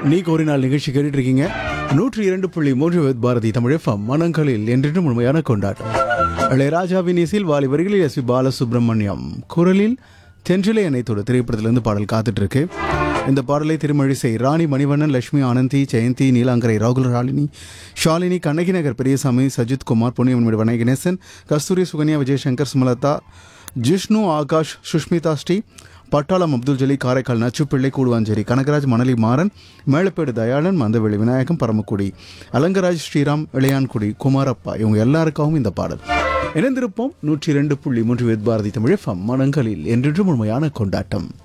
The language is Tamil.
நீ கோரினால் நிகழ்ச்சி கேட்டுட்டு இருக்கீங்க நூற்றி இரண்டு புள்ளி மூன்று வித் பாரதி தமிழ் எஃப்எம் மனங்களில் என்றென்றும் முழுமையான கொண்டாட்டம் இளையராஜாவின் இசையில் வாலி வரிகளில் எஸ் பி பாலசுப்ரமணியம் குரலில் தென்றிலை அனைத்தோட திரைப்படத்திலிருந்து பாடல் காத்துட்டு இருக்கு இந்த பாடலை திருமழிசை ராணி மணிவண்ணன் லட்சுமி ஆனந்தி ஜெயந்தி நீலாங்கரை ராகுல் ராலினி ஷாலினி கண்ணகி நகர் பெரியசாமி சஜித் குமார் பொன்னியம்மன் வனை கணேசன் கஸ்தூரி சுகன்யா விஜயசங்கர் சுமலதா ஜிஷ்ணு ஆகாஷ் சுஷ்மிதா ஸ்ரீ பட்டாளம் அப்துல் ஜலி காரைக்கால் நச்சுப்பிள்ளை கூடுவாஞ்சேரி கனகராஜ் மணலி மாறன் மேலப்பேடு தயாளன் மந்தவெளி விநாயகம் பரமக்குடி அலங்கராஜ் ஸ்ரீராம் இளையான்குடி குமாரப்பா இவங்க எல்லாருக்காகவும் இந்த பாடல் இணைந்திருப்போம் நூற்றி இரண்டு புள்ளி மூன்று வித் பாரதி தமிழ் எஃப்எம் மனங்களில் என்றென்றும் முழுமையான கொண்டாட்டம்